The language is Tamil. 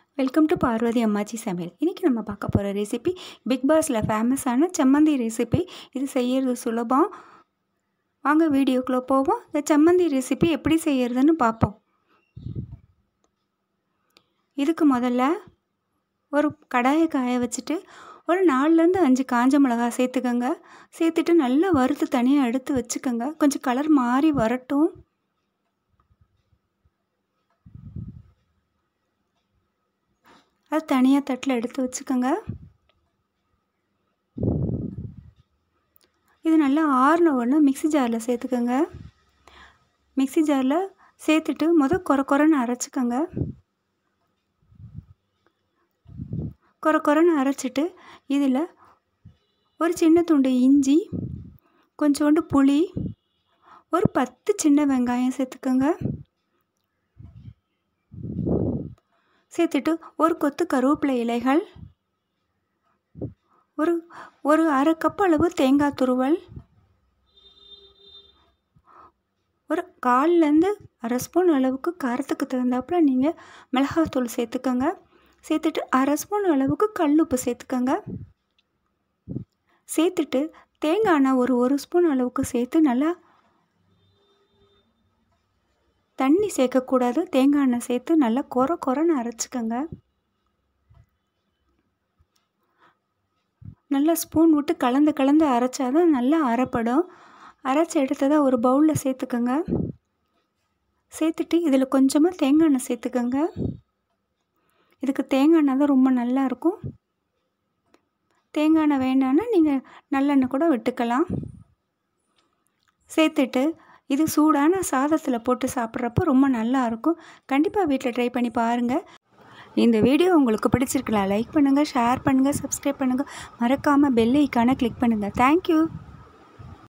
வெல்கம் டு பார்வதி அம்மாச்சி சமையல் இன்றைக்கி நம்ம பார்க்க போகிற ரெசிபி பிக் பாஸில் ஃபேமஸான சம்மந்தி ரெசிபி இது செய்யறது சுலபம் வாங்க வீடியோக்குள்ளே போவோம் இந்த சம்மந்தி ரெசிபி எப்படி செய்யறதுன்னு பார்ப்போம் இதுக்கு முதல்ல ஒரு கடாயை காய வச்சுட்டு ஒரு நாலுலேருந்து அஞ்சு காஞ்ச மிளகா சேர்த்துக்கோங்க சேர்த்துட்டு நல்லா வறுத்து தனியாக எடுத்து வச்சுக்கோங்க கொஞ்சம் கலர் மாறி வரட்டும் அது தனியாக தட்டில் எடுத்து வச்சுக்கோங்க இது நல்லா ஆறின உடனே மிக்சி ஜாரில் சேர்த்துக்கோங்க மிக்சி ஜாரில் சேர்த்துட்டு முத குறை குறைன்னு அரைச்சிக்கோங்க குறை குறைன்னு அரைச்சிட்டு இதில் ஒரு சின்ன துண்டு இஞ்சி கொஞ்சோண்டு புளி ஒரு பத்து சின்ன வெங்காயம் சேர்த்துக்கோங்க சேர்த்துட்டு ஒரு கொத்து கருவேப்பிலை இலைகள் ஒரு ஒரு அரை கப் அளவு தேங்காய் துருவல் ஒரு கால்லேருந்து அரை ஸ்பூன் அளவுக்கு காரத்துக்கு தகுந்தாப்புல நீங்கள் மிளகாத்தூள் சேர்த்துக்கோங்க சேர்த்துட்டு அரை ஸ்பூன் அளவுக்கு கல் உப்பு சேர்த்துக்கோங்க சேர்த்துட்டு தேங்காய் எண்ணெய் ஒரு ஒரு ஸ்பூன் அளவுக்கு சேர்த்து நல்லா தண்ணி சேர்க்கக்கூடாது தேங்காய் எண்ணெய் சேர்த்து நல்லா கொர கொரன்னு அரைச்சிக்கோங்க நல்லா ஸ்பூன் விட்டு கலந்து கலந்து அரைச்சாதான் நல்லா அரைப்படும் அரைச்சி எடுத்ததை ஒரு பவுலில் சேர்த்துக்கோங்க சேர்த்துட்டு இதில் கொஞ்சமாக தேங்காய் எண்ணெய் சேர்த்துக்கோங்க இதுக்கு தேங்காய் எண்ணெய் தான் ரொம்ப நல்லா இருக்கும் தேங்காய் எண்ணெய் வேண்டான்னா நீங்கள் நல்லெண்ணெய் கூட விட்டுக்கலாம் சேர்த்துட்டு இது சூடான சாதத்தில் போட்டு சாப்பிட்றப்போ ரொம்ப நல்லா இருக்கும் கண்டிப்பாக வீட்டில் ட்ரை பண்ணி பாருங்கள் இந்த வீடியோ உங்களுக்கு பிடிச்சிருக்கலாம் லைக் பண்ணுங்கள் ஷேர் பண்ணுங்கள் சப்ஸ்கிரைப் பண்ணுங்கள் மறக்காமல் பெல் ஐக்கானை கிளிக் பண்ணுங்கள் தேங்க்யூ